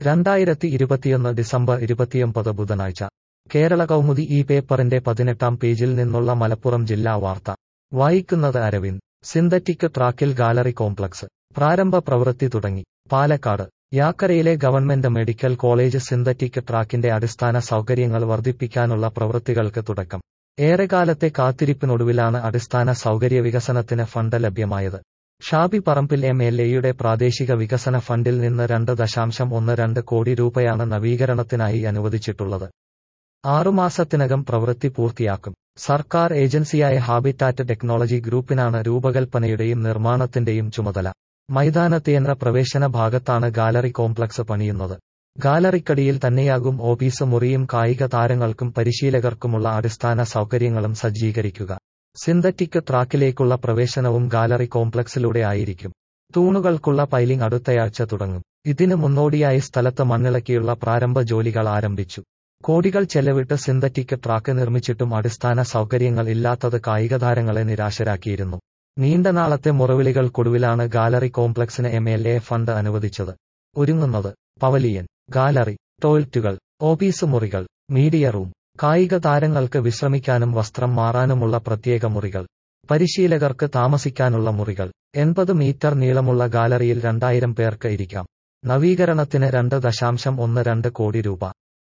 രണ്ടായിരത്തി ഇരുപത്തിയൊന്ന് ഡിസംബർ ഇരുപത്തിയൊമ്പത് ബുധനാഴ്ച കേരള കൗമുദി ഈ പേപ്പറിന്റെ പതിനെട്ടാം പേജിൽ നിന്നുള്ള മലപ്പുറം ജില്ലാ വാർത്ത വായിക്കുന്നത് അരവിന്ദ് സിന്തറ്റിക് ട്രാക്കിൽ ഗാലറി കോംപ്ലക്സ് പ്രാരംഭ പ്രവൃത്തി തുടങ്ങി പാലക്കാട് യാക്കരയിലെ ഗവൺമെന്റ് മെഡിക്കൽ കോളേജ് സിന്തറ്റിക് ട്രാക്കിന്റെ അടിസ്ഥാന സൗകര്യങ്ങൾ വർദ്ധിപ്പിക്കാനുള്ള പ്രവൃത്തികൾക്ക് തുടക്കം ഏറെക്കാലത്തെ കാത്തിരിപ്പിനൊടുവിലാണ് അടിസ്ഥാന സൗകര്യ വികസനത്തിന് ഫണ്ട് ലഭ്യമായത് ഷാബി പറമ്പിൽ എം എൽ എയുടെ പ്രാദേശിക വികസന ഫണ്ടിൽ നിന്ന് രണ്ട് ദശാംശം ഒന്ന് രണ്ട് കോടി രൂപയാണ് നവീകരണത്തിനായി അനുവദിച്ചിട്ടുള്ളത് ആറുമാസത്തിനകം പ്രവൃത്തി പൂർത്തിയാക്കും സർക്കാർ ഏജൻസിയായ ഹാബിറ്റാറ്റ് ടെക്നോളജി ഗ്രൂപ്പിനാണ് രൂപകൽപ്പനയുടെയും നിർമ്മാണത്തിന്റെയും ചുമതല മൈതാനത്തേന്ദ്ര പ്രവേശന ഭാഗത്താണ് ഗാലറി കോംപ്ലക്സ് പണിയുന്നത് ഗാലറിക്കടിയിൽ തന്നെയാകും ഓഫീസ് മുറിയും കായിക താരങ്ങൾക്കും പരിശീലകർക്കുമുള്ള അടിസ്ഥാന സൗകര്യങ്ങളും സജ്ജീകരിക്കുക സിന്തറ്റിക് ട്രാക്കിലേക്കുള്ള പ്രവേശനവും ഗാലറി കോംപ്ലക്സിലൂടെ ആയിരിക്കും തൂണുകൾക്കുള്ള പൈലിംഗ് അടുത്തയാഴ്ച തുടങ്ങും ഇതിന് മുന്നോടിയായി സ്ഥലത്ത് മണ്ണിളക്കിയുള്ള പ്രാരംഭ ജോലികൾ ആരംഭിച്ചു കോടികൾ ചെലവിട്ട് സിന്തറ്റിക് ട്രാക്ക് നിർമ്മിച്ചിട്ടും അടിസ്ഥാന സൗകര്യങ്ങൾ ഇല്ലാത്തത് കായിക താരങ്ങളെ നിരാശരാക്കിയിരുന്നു നീണ്ട നാളത്തെ മുറവിളികൾക്കൊടുവിലാണ് ഗാലറി കോംപ്ലക്സിന് എം എൽ എ ഫണ്ട് അനുവദിച്ചത് ഒരുങ്ങുന്നത് പവലിയൻ ഗാലറി ടോയ്ലറ്റുകൾ ഓഫീസ് മുറികൾ മീഡിയ റൂം കായിക താരങ്ങൾക്ക് വിശ്രമിക്കാനും വസ്ത്രം മാറാനുമുള്ള പ്രത്യേക മുറികൾ പരിശീലകർക്ക് താമസിക്കാനുള്ള മുറികൾ എൺപത് മീറ്റർ നീളമുള്ള ഗാലറിയിൽ രണ്ടായിരം പേർക്ക് ഇരിക്കാം നവീകരണത്തിന് രണ്ട് ദശാംശം ഒന്ന് രണ്ട് കോടി രൂപ